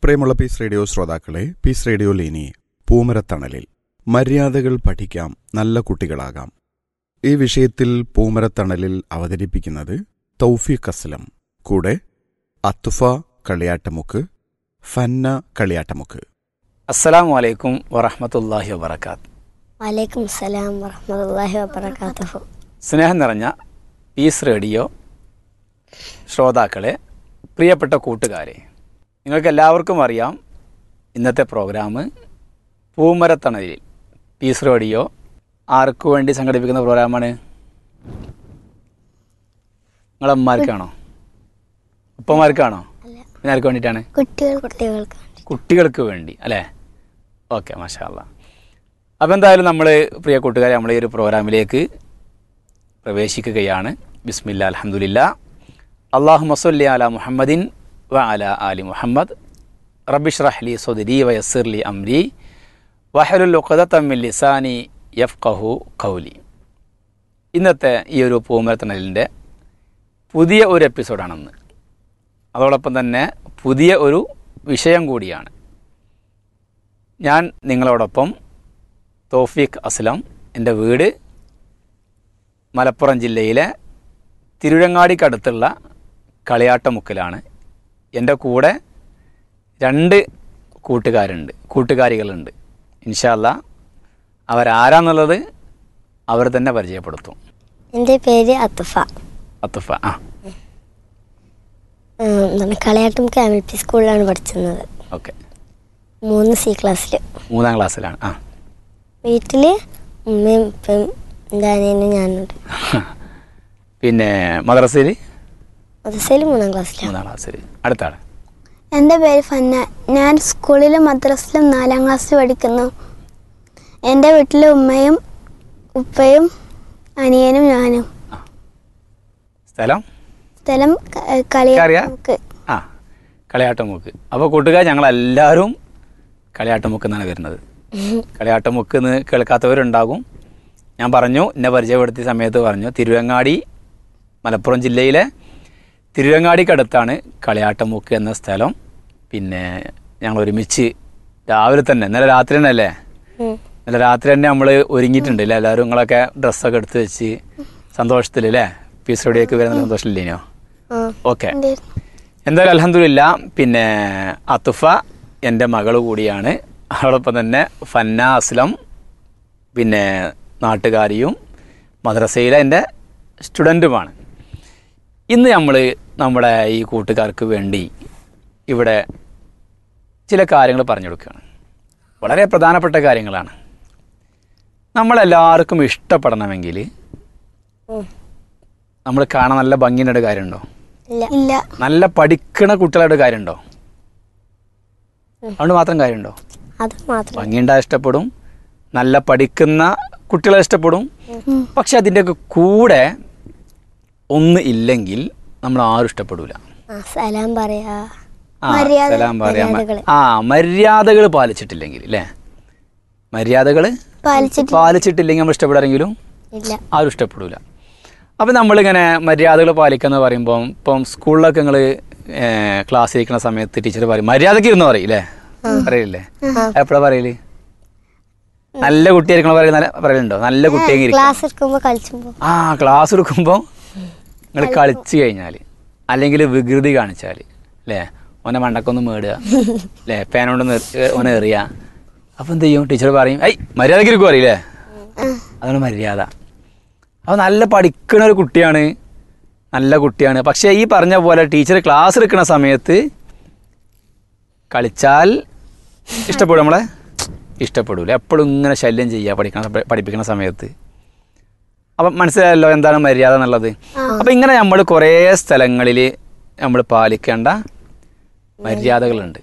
പ്രിയമുള്ള peace radio ശ്രോതാക്കളെ peace radio ലേനി പൂമരത്തണലിൽ മര്യാദകൾ പഠിക്കാം നല്ല കുട്ടികളാകാം ഈ വിഷയത്തിൽ പൂമരത്തണലിൽ അവതരിപ്പിക്കുന്നത് തൗഫീഖ് അസ്ലം കൂടെ അത്തുഫ കളിയാട്ടമുക്ക് ഫന്ന കളിയാട്ടമുക്ക് അസ്സലാമു അലൈക്കും വറഹമത്തല്ലാഹി വബർക്കാത്ത് വലൈക്കും സലാം വറഹമത്തല്ലാഹി വബറകാതുഹു സ്നേഹം നിറഞ്ഞ പീസ് റേഡിയോ ശ്രോതാക്കളെ പ്രിയപ്പെട്ട കൂട്ടുകാരെ നിങ്ങൾക്ക് എല്ലാവർക്കും അറിയാം ഇന്നത്തെ പ്രോഗ്രാം പൂമരത്തണലിൽ പീസ് റേഡിയോ ആർക്കു വേണ്ടി സംഘടിപ്പിക്കുന്ന പ്രോഗ്രാമാണ് നിങ്ങളമ്മമാർക്കാണോ ഉപ്പമാർക്കാണോ പിന്നെ ആർക്ക് വേണ്ടിയിട്ടാണ് കുട്ടികൾ കുട്ടികൾക്ക് കുട്ടികൾക്ക് വേണ്ടി അല്ലേ ഓക്കെ മാഷാല്ല അപ്പോൾ എന്തായാലും നമ്മൾ പ്രിയ കൂട്ടുകാരെ നമ്മൾ ഈ ഒരു പ്രോഗ്രാമിലേക്ക് പ്രവേശിക്കുകയാണ് ബിസ്മില്ല അലഹമുല്ല അള്ളാഹു മസല്ലി അല മുഹമ്മദിൻ വ അല ആലി മുഹമ്മദ് റബിഷ് റഹ്ലി സൊദരി വയസ്സിർലി അംരി വഹലുൽ ഉഖദത്തമ്മിൽ ലിസാനി യഫ്കഹു കൗലി ഇന്നത്തെ ഈ ഒരു പൂമരത്തണലിൻ്റെ പുതിയ ഒരു എപ്പിസോഡാണെന്ന് അതോടൊപ്പം തന്നെ പുതിയ ഒരു വിഷയം കൂടിയാണ് ഞാൻ നിങ്ങളോടൊപ്പം തോഫീഖ് അസ്ലം എൻ്റെ വീട് മലപ്പുറം ജില്ലയിലെ തിരുരങ്ങാടിക്കടുത്തുള്ള കളിയാട്ടമുക്കിലാണ് എൻ്റെ കൂടെ രണ്ട് കൂട്ടുകാരുണ്ട് കൂട്ടുകാരികളുണ്ട് ഇൻഷാല്ല അവരാരാന്നുള്ളത് അവർ തന്നെ പരിചയപ്പെടുത്തും എൻ്റെ പേര് അത്തുഫ അത്തുഫ ആ ഉം, എന്താണ് കളയാട്ടും എൽ പി സ്കൂളിലാണ് പഠിച്ചിരുന്നത് ഓക്കെ മൂന്ന് സി ക്ലാസ്സിൽ മൂന്നാം ക്ലാസ്സിലാണ് ആ വീട്ടിൽ ഉമ്മയും ഉപ്പയും എൻ്റെ അനിയനും ഞാനുണ്ട് പിന്നെ മദ്രസയിൽ മദ്രസയിൽ മൂന്നാം ക്ലാസ്സിലാണ് മൂന്നാം ക്ലാസ്സിൽ അടുത്ത ആൾ എൻ്റെ പേര് ഫന്ന ഞാൻ സ്കൂളിലും മദ്രസിലും നാലാം ക്ലാസ്സിൽ പഠിക്കുന്നു എൻ്റെ വീട്ടിൽ ഉമ്മയും ഉപ്പയും അനിയനും ഞാനും സ്ഥലം സ്ഥലം ക- അറിയാം? കളിയാക്ക് ആ കളിയാട്ടമുക്ക് അപ്പോൾ കൂട്ടുകാർ ഞങ്ങളെല്ലാവരും കളിയാട്ടമുക്ക് എന്നാണ് വരുന്നത് കളിയാട്ടമുക്ക് എന്ന് കേൾക്കാത്തവരുണ്ടാകും ഞാൻ പറഞ്ഞു എന്നെ പരിചയപ്പെടുത്തിയ സമയത്ത് പറഞ്ഞു തിരുവങ്ങാടി മലപ്പുറം ജില്ലയിലെ തിരുവങ്ങാടിക്കടുത്താണ് കളിയാട്ടമുക്ക് എന്ന സ്ഥലം പിന്നെ ഞങ്ങൾ ഒരുമിച്ച് രാവിലെ തന്നെ ഇന്നലെ രാത്രി തന്നെ അല്ലേ ഉം. ഇന്നലെ രാത്രി തന്നെ നമ്മൾ ഒരുങ്ങിയിട്ടുണ്ട് അല്ലേ എല്ലാവരും നിങ്ങളൊക്കെ ഡ്രസ്സൊക്കെ എടുത്ത് വെച്ച് സന്തോഷത്തിൽ അല്ലേ പീസ് റെഡിയൊക്കെ വരുന്ന സന്തോഷമില്ലേനോ ആ ഓക്കെ ഉണ്ടായിരുന്നു. എന്തായാലും അലഹമില്ല പിന്നെ അത്തുഫ എൻ്റെ മകൾ കൂടിയാണ് അതോടൊപ്പം തന്നെ ഫന്ന അസ്ലം പിന്നെ നാട്ടുകാരിയും മദ്രസയിലെ എൻ്റെ സ്റ്റുഡൻറ്റുമാണ് ഇന്ന് നമ്മൾ നമ്മുടെ ഈ കൂട്ടുകാർക്ക് വേണ്ടി ഇവിടെ ചില കാര്യങ്ങൾ പറഞ്ഞു കൊടുക്കുകയാണ് വളരെ പ്രധാനപ്പെട്ട കാര്യങ്ങളാണ് നമ്മളെല്ലാവർക്കും ഇഷ്ടപ്പെടണമെങ്കിൽ ഉം. നമ്മൾ കാണാൻ നല്ല ഭംഗിയുടെ കാര്യമുണ്ടോ ഇല്ല ഇല്ല നല്ല പഠിക്കണ കുട്ടികളുടെ കാര്യമുണ്ടോ അതുകൊണ്ട് മാത്രം കാര്യമുണ്ടോ അത് മാത്രം ഭംഗിയുണ്ടാ ഇഷ്ടപ്പെടും നല്ല പഠിക്കുന്ന കുട്ടികളെ ഇഷ്ടപ്പെടും ഉം. പക്ഷെ അതിൻ്റെയൊക്കെ കൂടെ ഒന്ന് ഇല്ലെങ്കിൽ നമ്മൾ ആരും ഇഷ്ടപ്പെടൂല ആ സലാം പറയാ ആ, മര്യാദ- സലാം പറയാം മര്യാദകള്. ആ മര്യാദകൾ പാലിച്ചിട്ടില്ലെങ്കിൽ അല്ലേ മര്യാദകൾ പാലിച്ചിട്ട് പാലിച്ചിട്ടില്ലെങ്കിൽ നമ്മൾ ഇഷ്ടപ്പെടാരെങ്കിലും ഇല്ല ആരും ഇഷ്ടപ്പെടൂല അപ്പം നമ്മളിങ്ങനെ മര്യാദകൾ പാലിക്കുക എന്ന് പറയുമ്പോൾ ഇപ്പം സ്കൂളിലൊക്കെ നിങ്ങൾ ക്ലാസ് ഇരിക്കുന്ന സമയത്ത് ടീച്ചർ പറയും മര്യാദയ്ക്ക് ഇരുന്ന് പറയില്ലേ പറയില്ലേ എപ്പോഴാ പറയല് നല്ല കുട്ടിയായിരിക്കണം പറയല് നല്ല പറയലുണ്ടോ നല്ല കുട്ടിയെങ്കിൽ ഇരിക്കും ക്ലാസ് എടുക്കുമ്പോൾ കളിച്ചുമ്പോൾ ആ ക്ലാസ് എടുക്കുമ്പോൾ നിങ്ങൾ കളിച്ചു കഴിഞ്ഞാൽ അല്ലെങ്കിൽ വികൃതി കാണിച്ചാൽ അല്ലേ ഓനെ മണ്ടക്കൊന്ന് മേടുക അല്ലേ പേനോണ്ട് നെ- ഓനെ എറിയുക അപ്പം എന്ത് ചെയ്യും ടീച്ചർ പറയും ഐ മര്യാദയ്ക്ക് ഇരിക്കും അറിയില്ലേ അതാണ് മര്യാദ അപ്പോൾ നല്ല പഠിക്കുന്ന ഒരു കുട്ടിയാണ് നല്ല കുട്ടിയാണ് പക്ഷേ ഈ പറഞ്ഞ പോലെ ടീച്ചർ ക്ലാസ് എടുക്കുന്ന സമയത്ത് കളിച്ചാൽ ഇഷ്ടപ്പെടും നമ്മളെ ഇഷ്ടപ്പെടൂല എപ്പോഴും ഇങ്ങനെ ശല്യം ചെയ്യുക പഠിക്കണ പഠിപ്പിക്കുന്ന സമയത്ത് അപ്പം മനസ്സിലായല്ലോ എന്താണ് മര്യാദ എന്നുള്ളത് അപ്പം ഇങ്ങനെ നമ്മൾ കുറേ സ്ഥലങ്ങളിൽ നമ്മൾ പാലിക്കേണ്ട മര്യാദകളുണ്ട്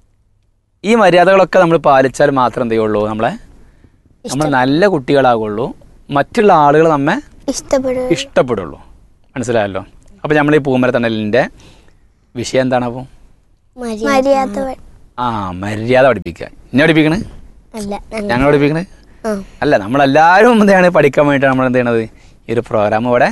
ഈ മര്യാദകളൊക്കെ നമ്മൾ പാലിച്ചാൽ മാത്രം എന്ത് ചെയ്യുള്ളൂ നമ്മളെ നമ്മൾ നല്ല കുട്ടികളാകുള്ളൂ മറ്റുള്ള ആളുകൾ നമ്മെ ഇഷ്ടപ്പെടുക ഇഷ്ടപ്പെടുള്ളൂ മനസ്സിലായല്ലോ അപ്പം നമ്മൾ ഈ പൂമരത്തണലിൻ്റെ വിഷയം എന്താണ് അപ്പോൾ മര്യാദ മര്യാദ വ- ആ മര്യാദ പഠിപ്പിക്കുക എന്നെ പഠിപ്പിക്കണേ അല്ല ഞങ്ങൾ ഞങ്ങൾ പഠിപ്പിക്കണേ ആ അല്ല നമ്മളെല്ലാവരും എന്താണ് പഠിക്കാൻ വേണ്ടിയിട്ടാണ് നമ്മൾ എന്ത് ചെയ്യണത് ഈ ഒരു പ്രോഗ്രാം ഇവിടെ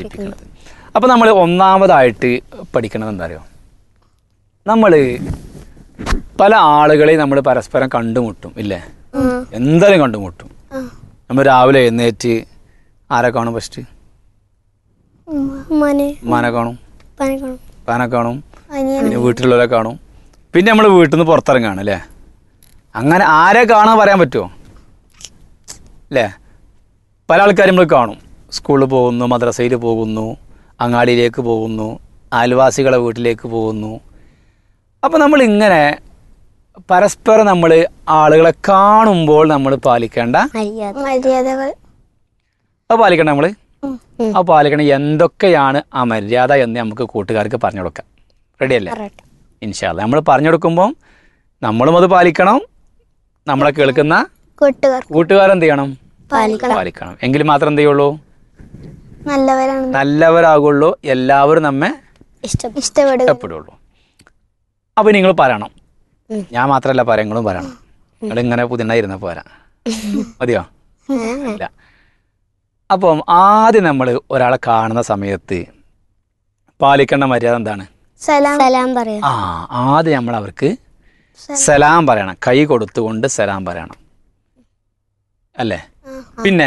അവതരിപ്പിക്കുന്നത് അപ്പോൾ നമ്മൾ ഒന്നാമതായിട്ട് പഠിക്കണത് എന്താ അറിയോ നമ്മൾ പല ആളുകളെയും നമ്മൾ പരസ്പരം കണ്ടുമുട്ടും ഇല്ലേ എന്തായാലും കണ്ടുമുട്ടും നമ്മൾ രാവിലെ എഴുന്നേറ്റ് ആരെ കാണും ഫസ്റ്റ് ഉമ്മാനെ ഉമ്മാനെ കാണും ഉപ്പാനെ കാണും ഉപ്പാനെ കാണും അനിയൻ പിന്നെ വീട്ടിലുള്ളവരെ കാണും പിന്നെ നമ്മൾ വീട്ടിൽ നിന്ന് പുറത്തിറങ്ങാണ് അല്ലേ അങ്ങനെ ആരെ കാണാൻ പറയാൻ പറ്റുമോ അല്ലേ പല ആൾക്കാരും നമ്മൾ കാണും സ്കൂളിൽ പോകുന്നു മദ്രസയിൽ പോകുന്നു അങ്ങാടിയിലേക്ക് പോകുന്നു അയൽവാസികളെ വീട്ടിലേക്ക് പോകുന്നു അപ്പോൾ നമ്മൾ ഇങ്ങനെ പരസ്പരം നമ്മൾ ആളുകളെ കാണുമ്പോൾ നമ്മൾ പാലിക്കേണ്ട മര്യാദ മര്യാദകൾ അത് പാലിക്കണ്ട നമ്മൾ ആ പാലിക്കണം എന്തൊക്കെയാണ് ആ മര്യാദ എന്ന് നമുക്ക് കൂട്ടുകാർക്ക് പറഞ്ഞു കൊടുക്കാം റെഡിയല്ലേ പറയട്ടെ ഇൻഷാല്ല നമ്മൾ പറഞ്ഞു കൊടുക്കുമ്പോൾ നമ്മളും അത് പാലിക്കണം നമ്മളെ കേൾക്കുന്ന കൂട്ടുകാർ കൂട്ടുകാരെന്ത് ചെയ്യണം പാലിക്കണം പാലിക്കണം എങ്കിൽ മാത്രം എന്ത് ചെയ്യുള്ളൂ നല്ലവരാണ് നല്ലവരാകുള്ളൂ എല്ലാവരും നമ്മെ ഇഷ്ടം ഇഷ്ടപ്പെടുക ഇഷ്ടപ്പെടുള്ളൂ അപ്പോൾ നിങ്ങൾ പറയണം ഉം. ഞാൻ മാത്രമല്ല പറയാം നിങ്ങളും പറയണം നിങ്ങൾ ഇങ്ങനെ പുതിണ്ടായിരുന്ന പോരാ മതിയോ ഇല്ല അപ്പം ആദ്യം നമ്മൾ ഒരാളെ കാണുന്ന സമയത്ത് പാലിക്കേണ്ട മര്യാദ എന്താണ് സലാം സലാം പറയാ ആ ആദ്യം നമ്മൾ അവർക്ക് സലാം പറയണം കൈ കൊടുത്തുകൊണ്ട് സലാം പറയണം അല്ലേ പിന്നെ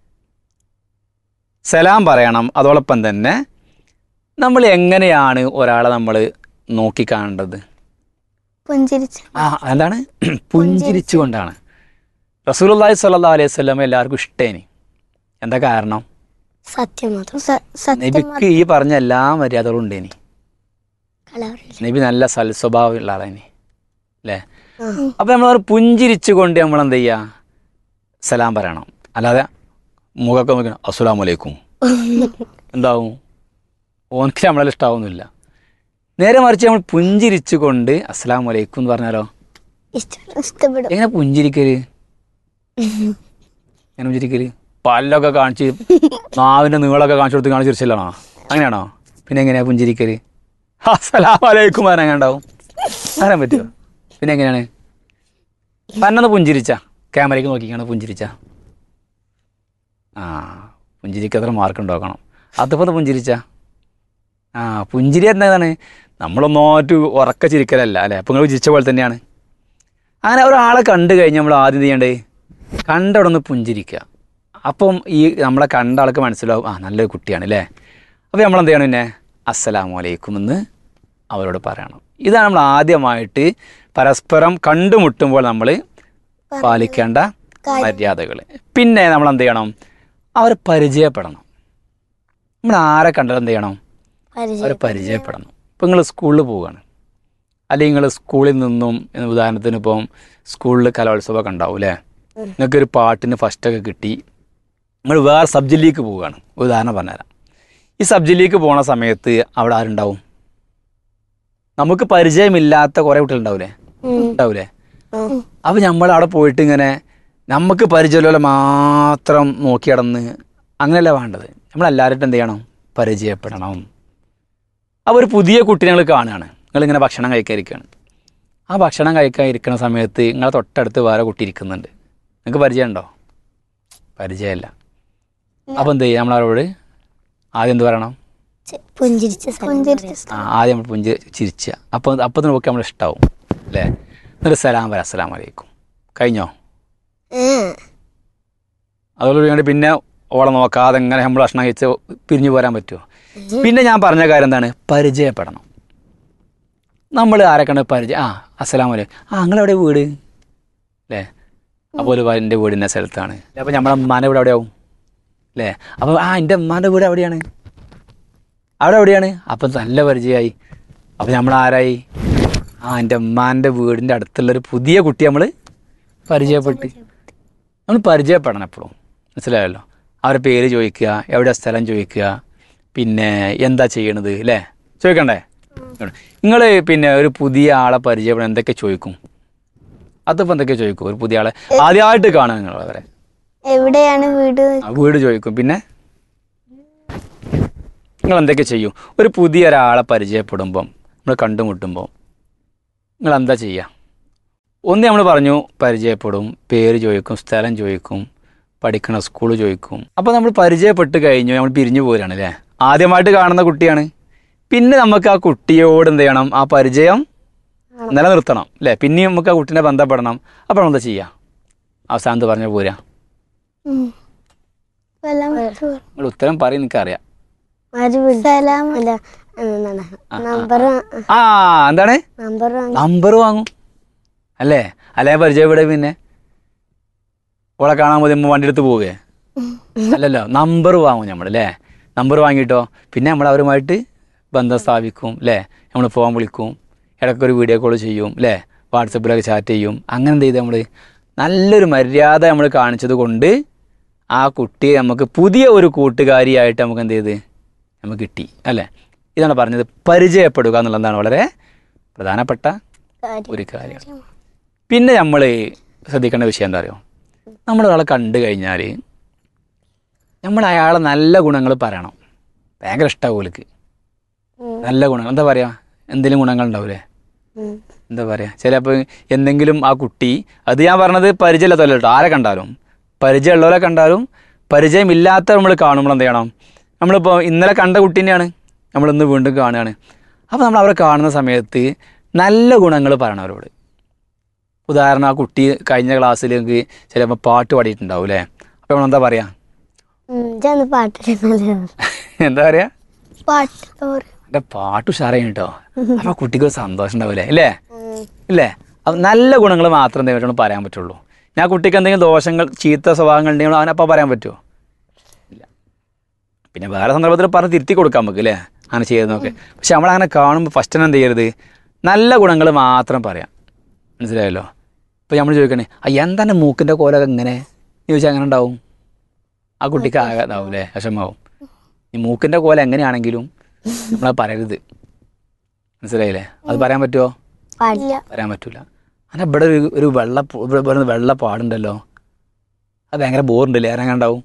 സലാം പറയണം അതോടൊപ്പം തന്നെ നമ്മൾ എങ്ങനെയാണ് ഒരാളെ നമ്മൾ നോക്കിക്കാണേണ്ടത് പുഞ്ചിരിച്ച് ആ എന്താണ് പുഞ്ചിരിച്ചുകൊണ്ടാണ് റസൂലുള്ളാഹി സ്വല്ലല്ലാഹു അലൈഹി വസല്ലം എല്ലാവർക്കും ഇഷ്ടേനി എന്താ കാരണം സത്യം മാത്രം സ- സത്യം നബിക്ക് ഈ പറഞ്ഞ എല്ലാ മര്യാദകളും ഉണ്ടേനി കളറില്ല നബി നല്ല സൽസ്വഭാവമുള്ള ആളേനി അല്ലേ അപ്പൊ നമ്മൾ പുഞ്ചിരിച്ചുകൊണ്ട് നമ്മൾ എന്ത് ചെയ്യാ സലാം പറയണം അല്ലാതെ മുഖമൊക്കെ നോക്കണം അസ്സലാമു അലൈക്കും എന്താവും ഓനക്ക് നമ്മളെ ഇഷ്ടാവുന്നില്ല നേരെ മറിച്ച് നമ്മൾ പുഞ്ചിരിച്ചുകൊണ്ട് അസ്സലാമു അലൈക്കും എന്ന് പറഞ്ഞാലോ ഇഷ്ടം ഇഷ്ടപ്പെടും എങ്ങനെ പുഞ്ചിരിക്കല് എങ്ങനെ പുഞ്ചിരിക്കല് പല്ലൊക്കെ കാണിച്ച് നാവിന്റെ നീളമൊക്കെ കാണിച്ചു കൊടുത്ത് കാണിച്ച് ചിരിച്ചില്ലാണോ അങ്ങനെയാണോ പിന്നെ എങ്ങനെയാ പുഞ്ചിരിക്കല് അസ്സലാമു അലൈക്കും പറയാൻ എങ്ങനെ ഉണ്ടാവും പറയാൻ പറ്റുമോ പിന്നെ എങ്ങനെയാണ് പന്നൊന്ന് പുഞ്ചിരിച്ച ക്യാമറയ്ക്ക് നോക്കിക്കാണ് പുഞ്ചിരിച്ച ആ പുഞ്ചിരിക്ക് എത്ര മാർക്ക് ഉണ്ടാക്കണം അതിപ്പോൾ പുഞ്ചിരിച്ച ആ പുഞ്ചിരി എന്താണ് നമ്മളൊന്നോറ്റ് ഉറക്ക ചിരിക്കലല്ല അല്ലേ അപ്പം നിങ്ങൾ ചിരിച്ച പോലെ തന്നെയാണ് അങ്ങനെ ഒരാളെ കണ്ടു കഴിഞ്ഞ് നമ്മൾ ആദ്യം ചെയ്യണ്ടേ കണ്ട അവിടെ ഒന്ന് പുഞ്ചിരിക്കുക അപ്പം ഈ നമ്മളെ കണ്ട ആൾക്ക് മനസ്സിലാവും ആ നല്ലൊരു കുട്ടിയാണ് അല്ലേ അപ്പോൾ നമ്മൾ എന്ത് ചെയ്യണം പിന്നെ അസ്സലാമു അലൈക്കും എന്ന് അവരോട് പറയണം ഇതാണ് നമ്മൾ ആദ്യമായിട്ട് പരസ്പരം കണ്ടുമുട്ടുമ്പോൾ നമ്മൾ പാലിക്കേണ്ട മര്യാദകൾ പിന്നെ നമ്മൾ എന്ത് ചെയ്യണം അവരെ പരിചയപ്പെടണം നമ്മൾ ആരെ കണ്ടാലും എന്ത് ചെയ്യണം അവരെ പരിചയം പരിചയപ്പെടണം ഇപ്പം നിങ്ങൾ സ്കൂളിൽ പോവുകയാണ് അല്ലെങ്കിൽ നിങ്ങൾ സ്കൂളിൽ നിന്നും എന്ന് ഉദാഹരണത്തിന് ഇപ്പം സ്കൂളിൽ കലോത്സവമൊക്കെ ഉണ്ടാവും അല്ലേ നിങ്ങൾക്ക് ഒരു പാട്ടിന് ഫസ്റ്റൊക്കെ കിട്ടി നിങ്ങൾ വേറെ സബ് ജില്ലയിലേക്ക് പോവുകയാണ് ഉദാഹരണം പറഞ്ഞുതരാം ഈ സബ് ജില്ലയിലേക്ക് പോണ സമയത്ത് അവിടെ ആരുണ്ടാവും നമുക്ക് പരിചയമില്ലാത്ത കുറേ കുട്ടികളുണ്ടാവില്ലേ ഉണ്ടാവില്ലേ അപ്പോൾ നമ്മൾ അവിടെ പോയിട്ട് ഇങ്ങനെ നമുക്ക് പരിചയമുള്ള മാത്രം നോക്കി നടന്ന് അങ്ങനെയല്ല വേണ്ടത് നമ്മളെല്ലാവരും എന്ത് ചെയ്യണം പരിചയപ്പെടണം അപ്പോൾ ഒരു പുതിയ കുട്ടി നിങ്ങൾ കാണുകയാണ് നിങ്ങളിങ്ങനെ ഭക്ഷണം കഴിക്കാതിരിക്കുകയാണ് ആ ഭക്ഷണം കഴിക്കാൻ ഇരിക്കുന്ന സമയത്ത് നിങ്ങളെ തൊട്ടടുത്ത് വേറെ കുട്ടി ഇരിക്കുന്നുണ്ട് നിങ്ങൾക്ക് പരിചയമുണ്ടോ പരിചയമില്ല അപ്പോൾ എന്ത് ചെയ്യുക നമ്മളവരോട് ആദ്യം എന്ത് പറയണം ചെ- പുഞ്ചിരിച്ച സലാം പുഞ്ചിരിച്ച് ആ ആദ്യം നമ്മൾ പുഞ്ചി ചിരിച്ച അപ്പോൾ അപ്പോൾ തന്നെ നോക്കി നമ്മൾ ഇഷ്ടാവും അല്ലേ എന്നിട്ട് സലാം വരാം അസ്സലാം വലൈക്കും കഴിഞ്ഞോ പറയാ. അതുകൊണ്ട് വേണ്ടി പിന്നെ ഓളെ നോക്കാതെ എങ്ങനെ നമ്മൾ ഭക്ഷണം കഴിച്ച് പിരിഞ്ഞു പോരാൻ പറ്റുമോ പിന്നെ ഞാൻ പറഞ്ഞ കാര്യം എന്താണ് പരിചയപ്പെടണം നമ്മൾ ആരെ കണ്ട് പരിചയം ആ അസ്സലാം വലൈക്കും ആ നിങ്ങളെവിടെ വീട് അല്ലേ അപ്പോൾ എൻ്റെ വീട് ഇന്ന സ്ഥലത്താണ് അപ്പോൾ നമ്മളെ ഉമ്മാൻ്റെ വീട് എവിടെയാവും അല്ലേ അപ്പോൾ ആ എൻ്റെ ഉമ്മാൻ്റെ വീട് എവിടെയാണ് അവിടെ എവിടെയാണ് അപ്പം നല്ല പരിചയമായി അപ്പം നമ്മൾ ആരായി ആ എൻ്റെ ഉമ്മാൻ്റെ വീടിൻ്റെ അടുത്തുള്ളൊരു പുതിയ കുട്ടി നമ്മൾ പരിചയപ്പെട്ട് നമ്മൾ പരിചയപ്പെടണം എപ്പോഴും മനസ്സിലായല്ലോ അവരുടെ പേര് ചോദിക്കുക എവിടെ സ്ഥലം ചോദിക്കുക പിന്നെ എന്താ ചെയ്യണത് അല്ലേ ചോദിക്കണ്ടേ നിങ്ങൾ പിന്നെ ഒരു പുതിയ ആളെ പരിചയപ്പെടാൻ എന്തൊക്കെ ചോദിക്കും അതിപ്പോൾ എന്തൊക്കെ ചോദിക്കും ഒരു പുതിയ ആളെ ആദ്യമായിട്ട് കാണുക നിങ്ങൾ അവരെ എവിടെയാണ് വീട് ആ, വീട് ചോദിക്കും പിന്നെ നിങ്ങൾ എന്തൊക്കെ ചെയ്യും ഒരു പുതിയ ഒരാളെ പരിചയപ്പെടുമ്പം നമ്മൾ കണ്ടുമുട്ടുമ്പോൾ നിങ്ങൾ എന്താ ചെയ്യുക ഒന്ന് നമ്മൾ പറഞ്ഞു പരിചയപ്പെടും പേര് ചോദിക്കും സ്ഥലം ചോദിക്കും പഠിക്കണ സ്കൂൾ ചോദിക്കും അപ്പോൾ നമ്മൾ പരിചയപ്പെട്ട് കഴിഞ്ഞു നമ്മൾ പിരിഞ്ഞു പോരാണ് അല്ലേ ആദ്യമായിട്ട് കാണുന്ന കുട്ടിയാണ് പിന്നെ നമുക്ക് ആ കുട്ടിയോട് എന്ത് ചെയ്യണം ആ പരിചയം നിലനിർത്തണം അല്ലേ പിന്നെയും നമുക്ക് ആ കുട്ടീനെ ബന്ധപ്പെടണം അപ്പോൾ നമ്മൾ എന്താ ചെയ്യുക അവസാനത്ത് പറഞ്ഞ പോരാ ഉം. സലാം വിട്ടു പറ. നിങ്ങൾ ഉത്തരം പറയും എനിക്കറിയാം ആര് വിളിച്ചു സലാം അല്ല എന്താണ് നമ്പർ ആ എന്താണ് നമ്പർ വാങ്ങി നമ്പർ വാങ്ങും അല്ലേ അല്ലേ പരിചയപ്പെടുക പിന്നെ ഓളെ കാണാൻ മതി നമ്മ വണ്ടി എടുത്ത് പോവുകയെ അല്ലല്ലോ നമ്പർ വാങ്ങും നമ്മൾ അല്ലേ നമ്പർ വാങ്ങിയിട്ടോ പിന്നെ നമ്മൾ അവരുമായിട്ട് ബന്ധം സ്ഥാപിക്കും അല്ലേ നമ്മൾ ഫോൺ വിളിക്കും ഇടയ്ക്ക് ഒരു വീഡിയോ കോൾ ചെയ്യും അല്ലേ വാട്സപ്പിലൊക്കെ ചാറ്റ് ചെയ്യും അങ്ങനെ എന്ത് ചെയ്ത് നമ്മൾ നല്ലൊരു മര്യാദ നമ്മൾ കാണിച്ചത് കൊണ്ട് ആ കുട്ടിയെ നമുക്ക് പുതിയ ഒരു കൂട്ടുകാരിയായിട്ട് നമുക്ക് എന്ത് ചെയ്ത് നമുക്ക് കിട്ടി അല്ലേ ഇതാണ് പറഞ്ഞത് പരിചയപ്പെടുക എന്നുള്ളതാണ് വളരെ പ്രധാനപ്പെട്ട ഒരു കാര്യം പിന്നെ നമ്മൾ ശ്രദ്ധിക്കേണ്ട വിഷയം എന്താ അറിയോ നമ്മൾ ഒരാളെ കണ്ടു കഴിഞ്ഞാൽ നമ്മൾ അയാളെ നല്ല ഗുണങ്ങൾ പറയണം ഭയങ്കര ഇഷ്ടമാവും ഓലിക്ക് നല്ല ഗുണങ്ങൾ എന്താ പറയുക എന്തെങ്കിലും ഗുണങ്ങൾ ഉണ്ടാവില്ലേ എന്താ പറയുക ചിലപ്പോൾ എന്തെങ്കിലും ആ കുട്ടി അത് ഞാൻ പറഞ്ഞത് പരിചയമില്ലാത്തല്ലോ കേട്ടോ ആരെ കണ്ടാലും പരിചയമുള്ളവരെ കണ്ടാലും പരിചയമില്ലാത്ത നമ്മൾ കാണുമ്പോൾ എന്ത് ചെയ്യണം നമ്മളിപ്പോൾ ഇന്നലെ കണ്ട കുട്ടീനെയാണ് നമ്മളിന്ന് വീണ്ടും കാണുകയാണ് അപ്പോൾ നമ്മൾ അവരെ കാണുന്ന സമയത്ത് നല്ല ഗുണങ്ങൾ പറയണം അവരോട് ഉദാഹരണം ആ കുട്ടി കഴിഞ്ഞ ക്ലാസ്സിലേക്ക് ചിലപ്പോൾ പാട്ട് പാടിയിട്ടുണ്ടാവും അല്ലേ അപ്പോൾ നമ്മൾ എന്താ പറയുക ഇജൊന്ന് പാട്ടിടുന്നത് എന്താ പറയുക പാട്ട് പറ. എൻ്റെ പാട്ട് ഉഷാറായി കേട്ടോ അപ്പോൾ കുട്ടിക്ക് ഒരു സന്തോഷം ഉണ്ടാവില്ലേ അല്ലേ ഇല്ലേ അപ്പം നല്ല ഗുണങ്ങൾ മാത്രം എന്തെങ്കിലും പറയാൻ പറ്റുള്ളൂ ഞാൻ കുട്ടിക്ക് എന്തെങ്കിലും ദോഷങ്ങൾ ചീത്ത സ്വഭാവങ്ങൾ ഉണ്ടെങ്കിൽ അവനപ്പോൾ പറയാൻ പറ്റുമോ ഇല്ല പിന്നെ വേറെ സന്ദർഭത്തിൽ പറഞ്ഞ് തിരുത്തി കൊടുക്കാം നമുക്ക് അല്ലേ അങ്ങനെ ചെയ്യുന്നതൊക്കെ പക്ഷെ നമ്മളങ്ങനെ കാണുമ്പോൾ ഫസ്റ്റ് തന്നെ എന്ത് ചെയ്യരുത് നല്ല ഗുണങ്ങൾ മാത്രം പറയാം മനസ്സിലായല്ലോ ഇപ്പോൾ നമ്മൾ ചോദിക്കണേ ആ എന്താണ് മൂക്കിൻ്റെ കോലൊക്കെ ഇങ്ങനെ എന്ന് ചോദിച്ചാൽ അങ്ങനെ ഉണ്ടാവും ആ കുട്ടിക്ക് ആകെ ഇതാവും അല്ലേ വിഷമാവും ഈ മൂക്കിൻ്റെ കോല എങ്ങനെയാണെങ്കിലും നമ്മളത് പറയരുത് മനസ്സിലായില്ലേ അത് പറയാൻ പറ്റുമോ ഇല്ല പറയാൻ പറ്റൂല അങ്ങനെ ഇവിടെ ഒരു ഒരു വെള്ള പു- ഇവിടെ ഇവിടെ വെള്ള പാടുണ്ടല്ലോ അത് ഭയങ്കര ബോറുണ്ടല്ലേ ആരാ ഉണ്ടാവും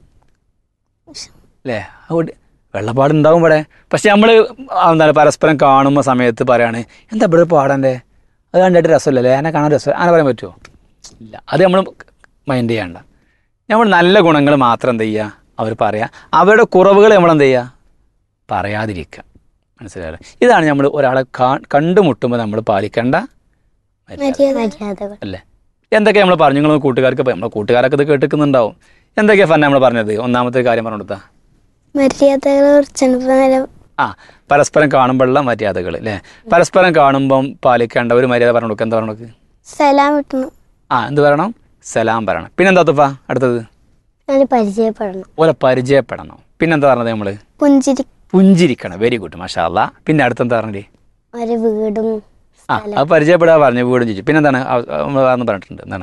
അല്ലേ അതുകൊണ്ട് വെള്ളപ്പാടുണ്ടാവും ഇവിടെ പക്ഷെ നമ്മൾ എന്താണ് പരസ്പരം കാണുമ്പോൾ സമയത്ത് പറയാണ് എന്താ ഇവിടെ ഒരു പാടൻ്റെ അത് കണ്ടിട്ട് രസമില്ലല്ലേ എന്നെ കാണാൻ രസം അങ്ങനെ പറയാൻ പറ്റുമോ ഇല്ല അത് നമ്മൾ മൈൻഡ് ചെയ്യണ്ട നമ്മൾ നല്ല ഗുണങ്ങൾ മാത്രം എന്ത് ചെയ്യുക അവർ പറയുക അവരുടെ കുറവുകൾ നമ്മൾ എന്ത് ചെയ്യുക പറയാതിരിക്കുക മനസ്സിലായല്ലോ ഇതാണ് നമ്മൾ ഒരാളെ കാ കണ്ടുമുട്ടുമ്പോൾ നമ്മൾ പാലിക്കേണ്ട മര്യാദ മര്യാദകൾ അല്ലേ എന്തൊക്കെ നമ്മൾ പറഞ്ഞു നിങ്ങൾ കൂട്ടുകാർക്ക് ഇപ്പം നമ്മളെ കൂട്ടുകാരൊക്കെ ഇത് കേട്ടിക്കുന്നുണ്ടാവും എന്തൊക്കെയാ ഫന്ന നമ്മൾ പറഞ്ഞത് ഒന്നാമത്തെ കാര്യം പറഞ്ഞു കൊടുത്താ മര്യാദകളെ കുറിച്ചാണ് ഇപ്പൊ നില ആ പരസ്പരം കാണുമ്പോഴുള്ള മര്യാദകൾ അല്ലേ പരസ്പരം കാണുമ്പം പാലിക്കേണ്ട ഒരു മര്യാദ പറഞ്ഞു കൊടുക്കുക എന്താ പറഞ്ഞു കൊടുക്കുക സലാം വിട്ടണം ആ എന്ത് പറയണം സലാം പറയണം പിന്നെന്താ തുപ്പ അടുത്തത് ഞാൻ പരിചയപ്പെടണം ഓലെ പരിചയപ്പെടണം പിന്നെന്താ പറഞ്ഞത് നമ്മൾ പുഞ്ചിരി പുഞ്ചിരിക്കണം വെരി ഗുഡ് മാഷാ അല്ലാ പിന്നെ അടുത്തെന്താ പറഞ്ഞേ ഒരു വീടും ആ അത് പരിചയപ്പെടാ പറഞ്ഞു വീടും ചോദിച്ചു പിന്നെന്താണ് നമ്മൾ വേറെ പറഞ്ഞിട്ടുണ്ട് എന്താണ്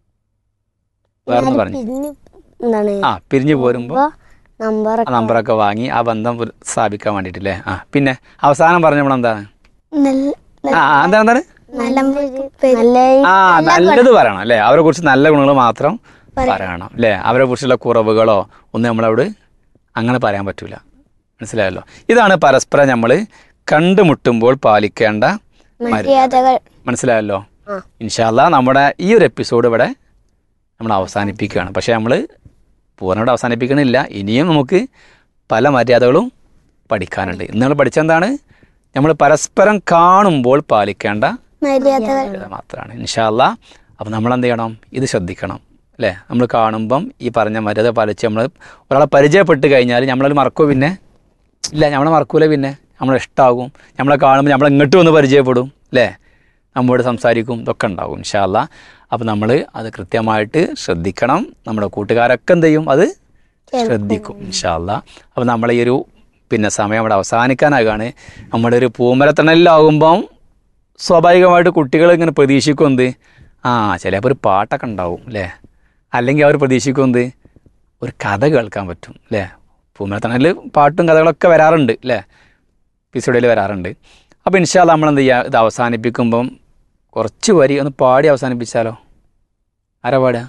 വേറെ പറഞ്ഞു പിന്നെ എന്താണ് ആ പിരിഞ്ഞു പോരുമ്പോൾ നമ്പർ ആ നമ്പറൊക്കെ വാങ്ങി ആ ബന്ധം പുന- സ്ഥാപിക്കാൻ വേണ്ടിയിട്ടില്ലേ ആ പിന്നെ അവസാനം പറഞ്ഞ നമ്മളെന്താണ് നല്ല ആ ആ, എന്താണ് എന്താണ് നല്ല നല്ല ആ നല്ലത് പറയണം അല്ലേ അവരെ കുറിച്ച് നല്ല ഗുണങ്ങൾ മാത്രം പറയണം അല്ലേ അവരെ കുറിച്ചുള്ള കുറവുകളോ ഒന്നും നമ്മളവിടെ അങ്ങനെ പറയാൻ പറ്റൂല മനസ്സിലായല്ലോ ഇതാണ് പരസ്പരം നമ്മൾ കണ്ടുമുട്ടുമ്പോൾ പാലിക്കേണ്ട മര്യാദകൾ മനസ്സിലായല്ലോ ആ. ഇൻഷാല്ല നമ്മുടെ ഈ ഒരു എപ്പിസോഡ് ഇവിടെ നമ്മൾ അവസാനിപ്പിക്കുകയാണ് പക്ഷേ നമ്മൾ പൂർണ്ണമായിട്ട് അവസാനിപ്പിക്കണില്ല ഇനിയും നമുക്ക് പല മര്യാദകളും പഠിക്കാനുണ്ട് ഇന്ന് നമ്മൾ പഠിച്ചെന്താണ് നമ്മൾ പരസ്പരം കാണുമ്പോൾ പാലിക്കേണ്ട മര്യാദകൾ ഇത് മാത്രമാണ് ഇൻഷാല്ല അപ്പം നമ്മൾ എന്ത് ചെയ്യണം ഇത് ശ്രദ്ധിക്കണം അല്ലേ നമ്മൾ കാണുമ്പം ഈ പറഞ്ഞ മര്യാദ പാലിച്ച് നമ്മൾ ഒരാളെ പരിചയപ്പെട്ട് കഴിഞ്ഞാൽ നമ്മളത് മറക്കുമോ പിന്നെ ഇല്ല നമ്മളെ മറക്കൂല പിന്നെ നമ്മളെ ഇഷ്ടമാകും നമ്മളെ കാണുമ്പോൾ നമ്മൾ ഇങ്ങോട്ട് വന്ന് പരിചയപ്പെടും അല്ലേ നമ്മോട് സംസാരിക്കും ഇതൊക്കെ ഉണ്ടാകും ഇൻഷാല്ല അപ്പം നമ്മൾ അത് കൃത്യമായിട്ട് ശ്രദ്ധിക്കണം നമ്മുടെ കൂട്ടുകാരൊക്കെ എന്ത് ചെയ്യും അത് ശ്രദ്ധിക്കും ഇൻഷാല്ല അപ്പം നമ്മളെ ഈ ഒരു പിന്നെ സമയം അവിടെ അവസാനിക്കാനാകാണ് നമ്മുടെ ഒരു പൂമരത്തണലിലാകുമ്പം സ്വാഭാവികമായിട്ട് കുട്ടികൾ ഇങ്ങനെ പ്രതീക്ഷിക്കും എന്ത് ആ ചിലപ്പോൾ ഒരു പാട്ടൊക്കെ ഉണ്ടാവും അല്ലേ അല്ലെങ്കിൽ അവർ പ്രതീക്ഷിക്കും എന്ത് ഒരു കഥ കേൾക്കാൻ പറ്റും അല്ലേ പൂമരത്തണലിൽ പാട്ടും കഥകളൊക്കെ വരാറുണ്ട് അല്ലേ എപ്പിസോഡിൽ വരാറുണ്ട് അപ്പോൾ ഇൻഷാല്ല നമ്മൾ എന്ത് ചെയ്യുക ഇത് അവസാനിപ്പിക്കുമ്പം കുറച്ച് വരി ഒന്ന് പാടി അവസാനിപ്പിച്ചാലോ ആരാ പാടുക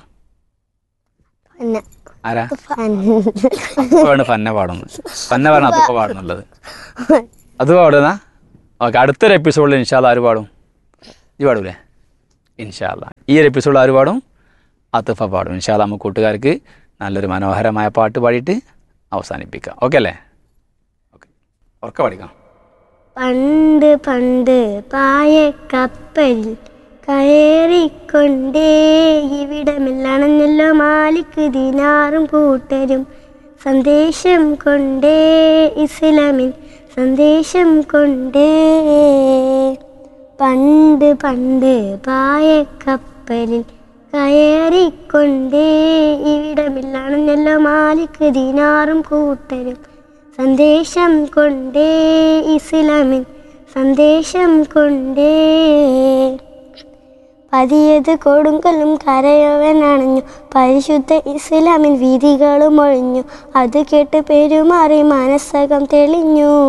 പിന്നെ ആരാ അപ്പോഴാണ് ഫന്ന പാടുന്നത് ഫന്ന പറഞ്ഞ അതൊക്കെ പാടുന്നുള്ളത് അത് പാടുന്ന ഓക്കെ അടുത്തൊരു എപ്പിസോഡിൽ ഇൻഷാല്ല ആര് പാടും ഇത് പാടൂലേ ഇൻഷാല്ല ഈ ഒരു എപ്പിസോഡിൽ ആര് പാടും അത്തുഫ പാടും ഇൻഷാല്ല നമുക്ക് കൂട്ടുകാർക്ക് നല്ലൊരു മനോഹരമായ പാട്ട് പാടിയിട്ട് അവസാനിപ്പിക്കാം ഓക്കെ അല്ലേ ഓക്കെ ഉറക്കെ പഠിക്കാം പണ്ട് പണ്ട് പായക്കപ്പലിൽ കയറിക്കൊണ്ടേ ഇവിടമെല്ലാണെന്നല്ലോ മാലിക് ദിനാറും കൂട്ടരും സന്ദേശം കൊണ്ടേ ഇസ്ലാമിൻ സന്ദേശം കൊണ്ടേ പണ്ട് പണ്ട് പായക്കപ്പലിൽ കയറിക്കൊണ്ടേ ഇവിടമില്ലാണെന്നല്ലോ മാലിക് ദിനാറും കൂട്ടരും സന്ദേശം കൊണ്ടേ ഇസ്ലാമിൻ സന്ദേശം കൊണ്ടേ പതിയത് കൊടുങ്കലും കരയവൻ അണഞ്ഞു പരിശുദ്ധ ഇസ്ലാമിൻ വിധികളും ഒഴിഞ്ഞു അത് കേട്ട് പെരുമാറി മനസ്സകം തെളിഞ്ഞു